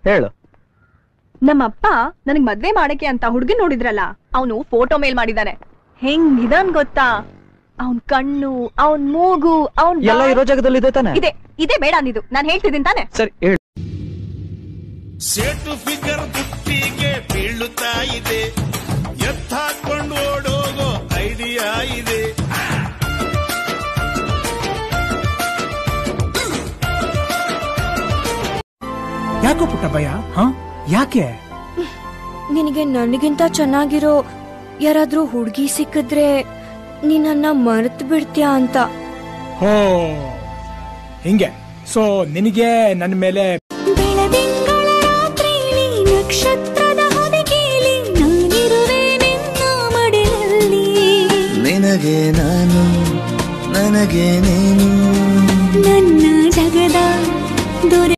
ಹೇಳು ನಮ್ಮಪ್ಪ ನನಗ್ ಮದ್ವೆ ಮಾಡಕ್ಕೆ ಅಂತ ಹುಡುಗಿ ನೋಡಿದ್ರಲ್ಲ ಅವನು ಫೋಟೋ ಮೇಲ್ ಮಾಡಿದಾನೆ ಹೆಂಗಿದಾನ್ ಗೊತ್ತಾ ಅವನ್ ಕಣ್ಣು ಅವನ್ ಮೂಗು ಅವನ್ ಎಲ್ಲ ಇರೋ ಜಾಗದಲ್ಲಿ ಇದೆ ತಾನೆ ಇದೆ ಇದೇ ಬೇಡ ಅಂದಿದ್ದು ನಾನ್ ಹೇಳ್ತಿದ್ದೀನಿ ತಾನೆ ಸರಿ ಹೇಳು ಸೇಟು ಫಿಗರ್ ಬುಟ್ಟಿಗೆ ಬೀಳುತ್ತಾ ಇದೆ ಎತ್ತಾಕೊಂಡು ಓಡೋಗೋ ಐಡಿಯಾ ಇದೆ ಯಾಕೋ ಪುಟ್ಟ ಭಯ ಹ ಯಾಕೆ ನಿನಗೆ ನನಗಿಂತ ಚೆನ್ನಾಗಿರೋ ಯಾರಾದ್ರೂ ಹುಡುಗಿ ಸಿಕ್ಕಿದ್ರೆ ನೀನನ್ನ ಮರೆತು ಬಿಡ್ತೀಯಾ ಅಂತ ಹೋ ಹಿಂಗೆ ಸೊ ನಿನಗೆ ನನ್ನ ಮೇಲೆ ಬೆಳದಿಂಗಳ ರಾತ್ರಿಲಿ ನಕ್ಷತ್ರದ ಹೊದಿಕೆಯಲ್ಲಿ ನಾನಿರುವೆ ನಿನ್ನ ಮಡಿಲಲ್ಲಿ ನಿನಗೆ ನಾನು ನನಗೆ ನೀನು ನನ್ನ ಜಗದ ದೊರೆ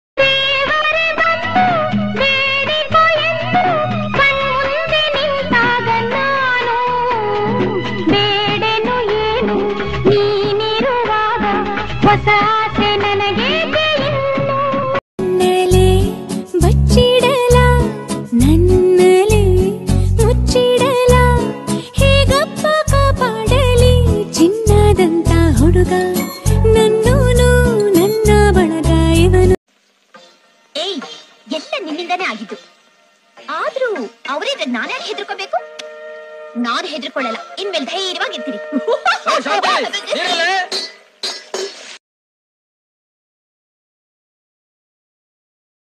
ಹೊಸ ಆಸೆ ನನಗೆ ನನ್ನಲೆ ಬಚ್ಚಿಡಲ ನನ್ನಲೆ ಮುಚ್ಚಿಡಲ ಹೇಗಪ್ಪ ಕಾಪಾಡಲಿ ಚಿನ್ನದಂತ ಹುಡುಗ ನನ್ನೋನು ನನ್ನ ಬಳಗ ಇವನು ಏಯ್ ಎಲ್ಲ ನಿನ್ನಿಂದಾನೇ ಆಗಿದ್ದು ಆದ್ರೂ ಅವರಿದ್ರೆ ನಾನ್ಯಾಕೆ ಹೆದರ್ಕೋಬೇಕು ನಾನು ಹೆದರ್ಕೊಳ್ಳಲ್ಲ ಇನ್ಮೇಲೆ ಧೈರ್ಯವಾಗಿರ್ತೀನಿ